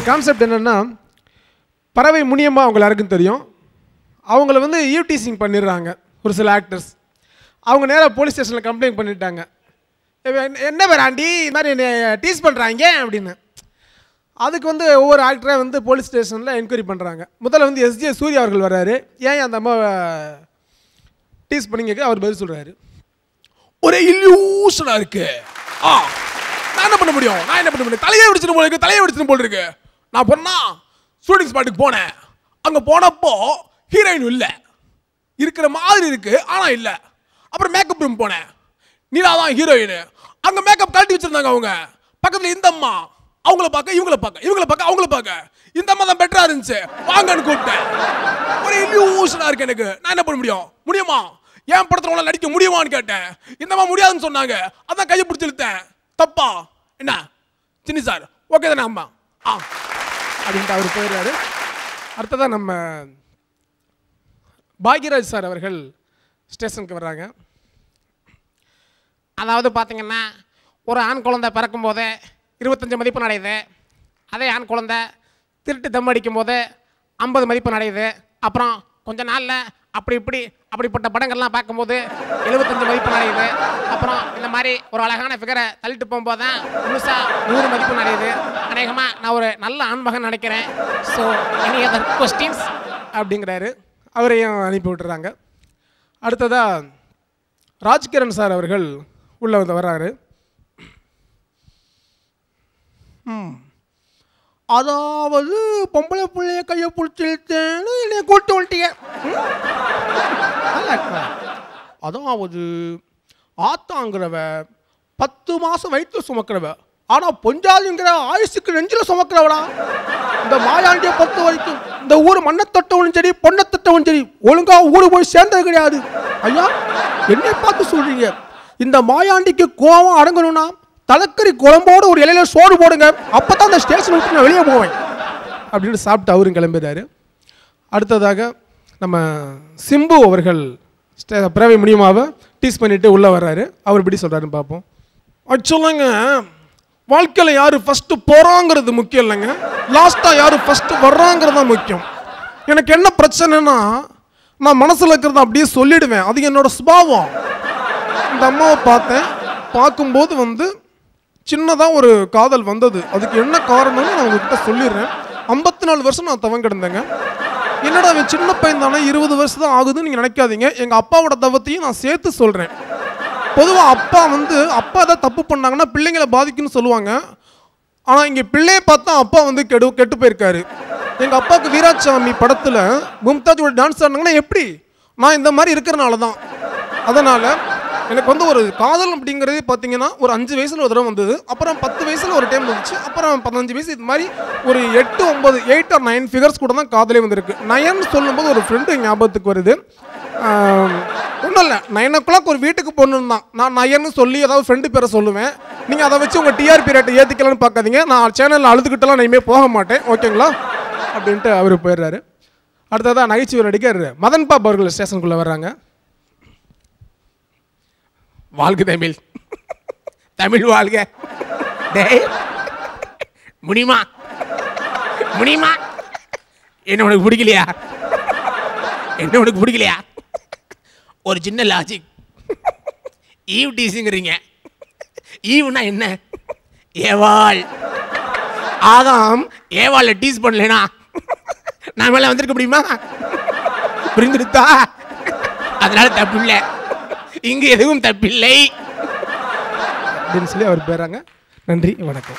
Concept என்னென்னா பறவை முனியம்மா அவங்க எல்லாருக்கும் தெரியும் அவங்கள வந்து யூடிசிங் பண்ணிடுறாங்க ஒரு சில ஆக்டர்ஸ் அவங்க நேராக போலீஸ் ஸ்டேஷனில் கம்ப்ளைண்ட் பண்ணிட்டாங்க "இவன் என்ன- என்ன பேர் ஆண்டி இது மாதிரி என்னை டீஸ் பண்ணுறாங்க அப்படின்னு அதுக்கு வந்து ஒவ்வொரு ஆக்டராக வந்து போலீஸ் ஸ்டேஷனில் என்கொயரி பண்ணுறாங்க முதல்ல வந்து எஸ்ஜே சூர்யா அவர்கள் வர்றாரு ஏன் அந்த அம்மாவை டீஸ் பண்ணிங்க அவர் பதில் சொல்கிறாரு ஒரே இல்யூஷனா இருக்கு ஆ நான் என்ன பண்ண முடியும் நான் என்ன பண்ண முடியும் தலையை வெடிச்சிட்டு போல இருக்கு தலையை வெடிச்சிட்டு போல இருக்கு நான் பொண்ணா ஷூட்டிங் ஸ்பாட்டுக்கு போனேன் அங்க போனப்போ ஹீரோயின் இல்ல இருக்கிற மாதிரி இருக்கு ஆனா இல்ல அப்புறம் மேக்கப் ரூம் போனேன் நீலா தான் ஹீரோயின் அங்க மேக்கப் கழட்டி வச்சிருந்தாங்க அவங்க பக்கத்துல இந்த அம்மா அவங்கள பார்க்க இவங்கள பார்க்க இவங்கள பார்க்க அவங்கள பார்க்க இந்த அம்மா தான் பெட்டரா இருந்துச்சு வாங்கன்னு கூப்பிட்டேன் ஒரு இல்யூஷனா இருக்கு எனக்கு நான் என்ன பண்ண முடியும் முடியுமா என் படத்துல உங்களால நடிக்க முடியுமான்னு கேட்டேன் இந்த அம்மா முடியாதுன்னு சொன்னாங்க அதான் கையை பிடிச்சி இழுத்தேன் தப்பா என்ன சின்னி சார் ஓகே தானே அம்மா ஆ அப்படின்ட்டு அவர் போயிடுறாரு அடுத்ததாக நம்ம பாக்யராஜ் சார் அவர்கள் ஸ்டேஷனுக்கு வர்றாங்க அதாவது பார்த்தீங்கன்னா ஒரு ஆண் குழந்தை பிறக்கும் போது இருபத்தஞ்சு மதிப்பெண் அடையுது அதே ஆண் குழந்தை திருட்டு தம் அடிக்கும் போது ஐம்பது மதிப்பெண் அடையுது அப்புறம் கொஞ்ச நாளில் அப்படி இப்படி அப்படிப்பட்ட படங்கள்லாம் பார்க்கும்போது எழுபத்தஞ்சு மதிப்பெண் அடையுது அப்புறம் இந்த மாதிரி ஒரு அழகான ஃபிகரை தள்ளிட்டு போகும்போது தான் முழுசாக நூறு மதிப்பெண் அடையுது அநேகமாக நான் ஒரு நல்ல ஆண்மகன் நினைக்கிறேன் ஸோ எனி அதர் கொஸ்டின்ஸ் அப்படிங்கிறாரு அவரையும் அனுப்பி விட்டுறாங்க அடுத்ததாக ராஜ்கிரண் சார் அவர்கள் உள்ளே வந்து வர்றாரு அதாவது பொம்பளை பிள்ளைய கையை பிடிச்சி இழுத்தேன்னு என்னை கூட்டு வந்துட்டீங்க ம்? நல்லா இருக்கா? அதாவது ஆத்தாங்கிறவ பத்து மாதம் வயிற்று சுமக்கிறவ ஆனால் பொஞ்சாலிங்கிற ஆயுசுக்கு நெஞ்சில் சுமக்கிறவடா இந்த மாயாண்டியை பொறுத்த வரைக்கும் இந்த ஊர் மண்ணை தொட்டவனும் சரி பொண்ணை தொட்டவனும் சரி ஒழுங்கா ஊரு போய் சேர்ந்தது கிடையாது ஐயா என்னை பார்த்து சொல்றீங்க இந்த மாயாண்டிக்கு கோவம் அடங்கணும்னா தலைக்கறி குழம்போட ஒரு இலையில சோறு போடுங்க அப்பதான் அந்த ஸ்டேஷன் விட்டு நான் வெளியே போவேன் அப்படின்னு சாப்பிட்டு அவரும் கிளம்பிடுறாரு அடுத்ததாக நம்ம சிம்பு அவர்கள் ஸ்டே பிறவை முடியுமாவை டீஸ் பண்ணிட்டு உள்ளே வர்றாரு அவர் எப்படி சொல்கிறாருன்னு பார்ப்போம் ஆக்சுவலாங்க வாழ்க்கையில் யார் ஃபஸ்ட்டு போகிறாங்கிறது முக்கியம் இல்லைங்க லாஸ்ட்டாக யார் ஃபஸ்ட்டு வர்றாங்கிறது தான் முக்கியம் எனக்கு என்ன பிரச்சனைனா நான் மனசில் இருக்கிறத அப்படியே சொல்லிடுவேன் அது என்னோட சுபாவம் இந்த அம்மாவை பார்த்தேன் பார்க்கும்போது வந்து சின்னதாக ஒரு காதல் வந்தது அதுக்கு என்ன காரணம்னு நான் உங்ககிட்ட சொல்லிடுறேன் ஐம்பத்தி நாலு வருஷம் நான் தவம் கிடந்தேங்க என்னடா அவன் சின்ன பையன் தானே இருபது வருஷம் தான் ஆகுதுன்னு நீங்கள் நினைக்காதீங்க எங்கள் அப்பாவோட தவத்தையும் நான் சேர்த்து சொல்கிறேன் பொதுவாக அப்பா வந்து அப்பா ஏதாவது தப்பு பண்ணாங்கன்னா பிள்ளைங்களை பாதிக்குன்னு சொல்லுவாங்க ஆனால் இங்கே பிள்ளையை பார்த்தா அப்பா வந்து கெடு கெட்டு போயிருக்காரு எங்கள் அப்பாவுக்கு வீராசாமி படத்தில் மும்தாஜோட டான்ஸ் ஆடினாங்கன்னா எப்படி நான் இந்த மாதிரி இருக்கிறனால தான் அதனால் எனக்கு வந்து ஒரு காதல் அப்படிங்கிறது பார்த்தீங்கன்னா ஒரு அஞ்சு வயசில் ஒரு தடவை வந்தது அப்புறம் பத்து வயசில் ஒரு டைம் வந்துச்சு அப்புறம் பதினஞ்சு வயசு இது மாதிரி ஒரு எட்டு ஒன்பது எயிட் ஆர் நைன் ஃபிகர்ஸ் கூட தான் காதலே வந்திருக்கு நயன் சொல்லும்போது ஒரு ஃப்ரெண்டு ஞாபகத்துக்கு வருது ஒன்றும் இல்லை நைன் ஓ கிளாக் ஒரு வீட்டுக்கு போகணும் தான் நான் நயன்னு சொல்லி ஏதாவது ஃப்ரெண்டு பேரை சொல்லுவேன் நீங்கள் அதை வச்சு உங்கள் டிஆர்பி ரேட்டை ஏற்றிக்கலாம்னு பார்க்காதீங்க நான் சேனலில் அழுதுகிட்டலாம் நான் இனிமேல் போக மாட்டேன் ஓகேங்களா அப்படின்ட்டு அவர் போயிடுறாரு அடுத்ததாக நகைச்சுவை நடிகர் மதன் பாப் அவர்கள் ஸ்டேஷனுக்குள்ளே வர்றாங்க வாழ்க தமிழ் தமிழ் வாழ்க டேய் முடியுமா முடியுமா என்ன உனக்கு பிடிக்கலையா என்ன உனக்கு பிடிக்கலையா ஒரு சின்ன லாஜிக் ஈவ் டீஸுங்கிறீங்க ஈவ்னா என்ன ஏவாள் ஆதாம் ஏவாளை டீஸ் பண்ணலைனா நான் மேலே வந்திருக்க முடியுமா புரிந்துடுத்தா அதனால தப்பு இல்லை இங்கு எதுவும் தப்பில்லை அப்படின்னு சொல்லி அவர் போயிடுறாங்க நன்றி வணக்கம்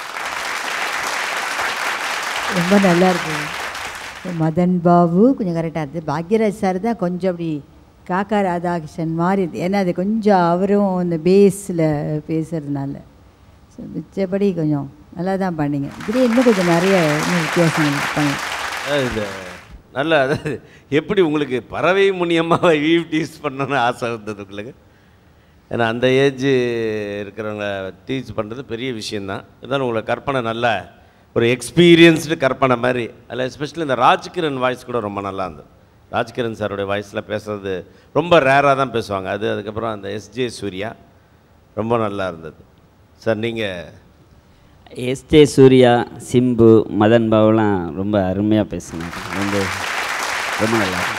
ரொம்ப நல்லா இருக்கு மதன் பாபு கொஞ்சம் கரெக்டாக இருந்தது பாக்யராஜ் சார் தான் கொஞ்சம் அப்படி காக்கா ராதாகிருஷ்ணன் மாதிரி இருக்கு. ஏன்னா அது கொஞ்சம் அவரும் இந்த பேஸில் பேசுறதுனால ஸோ மிச்சபடி கொஞ்சம் நல்லா தான் பண்ணீங்க இதுலேயே இன்னும் கொஞ்சம் நிறைய இன்னும் வித்தியாசம் பண்ணி இது நல்ல அதாவது எப்படி உங்களுக்கு பறவை முனியமாக ஈவ் டீஸ் பண்ணணும்னு ஆசை இருந்தது உங்களுக்கு ஏன்னா அந்த ஏஜ் இருக்கிறவங்க டீச் பண்ணுறது பெரிய விஷயந்தான் இருந்தாலும் உங்களை கற்பனை நல்ல ஒரு எக்ஸ்பீரியன்ஸ்டு கற்பனை மாதிரி அதில் எஸ்பெஷலி இந்த ராஜ்கிரண் வாய்ஸ் கூட ரொம்ப நல்லா இருந்தது ராஜ்கிரண் சாரோடைய வாய்ஸில் பேசுறது ரொம்ப ரேராக தான் பேசுவாங்க அது அதுக்கப்புறம் அந்த எஸ்ஜே சூர்யா ரொம்ப நல்லா இருந்தது சார் நீங்கள் எஸ்ஜே சூர்யா சிம்பு மதன் பாபுலாம் ரொம்ப அருமையாக பேசினாங்க ரொம்ப ரொம்ப நல்லா இருக்கு.